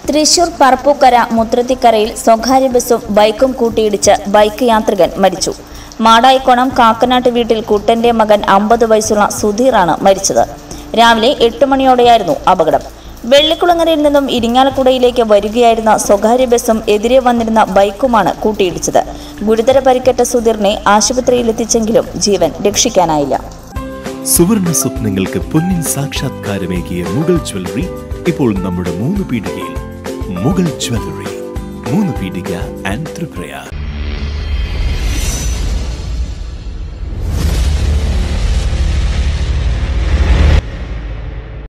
തൃശൂർ പറപ്പൂക്കര മുത്രത്തിക്കരയിൽ സ്വകാര്യ ബസ്സും ബൈക്കും കൂട്ടിയിടിച്ച് ബൈക്ക് യാത്രികൻ മരിച്ചു മാടായിക്കോണം കാക്കനാട്ട് വീട്ടിൽ കുട്ടന്റെ മകൻ അമ്പത് വയസ്സുള്ള സുധീറാണ് മരിച്ചത് രാവിലെ എട്ട് മണിയോടെയായിരുന്നു അപകടം വെള്ളിക്കുളങ്ങരയിൽ നിന്നും ഇരിങ്ങാലക്കുടയിലേക്ക് വരികയായിരുന്ന സ്വകാര്യ ബസ്സും എതിരെ വന്നിരുന്ന ബൈക്കുമാണ് കൂട്ടിയിടിച്ചത് ഗുരുതര പരിക്കേറ്റ സുധീറിനെ ആശുപത്രിയിലെത്തിച്ചെങ്കിലും ജീവൻ രക്ഷിക്കാനായില്ല സുവർണ സ്വപ്നങ്ങൾക്ക് പൊന്നിൻ സാക്ഷാത്കാരമേകിയ മുഗൾ ജ്വല്ലറി ഇപ്പോൾ നമ്മുടെ മൂന്ന് പീടികയിൽ മുഗൾ ജ്വല്ലറി മൂന്ന് പീടിക ആൻഡ് ത്രിപുരയാർ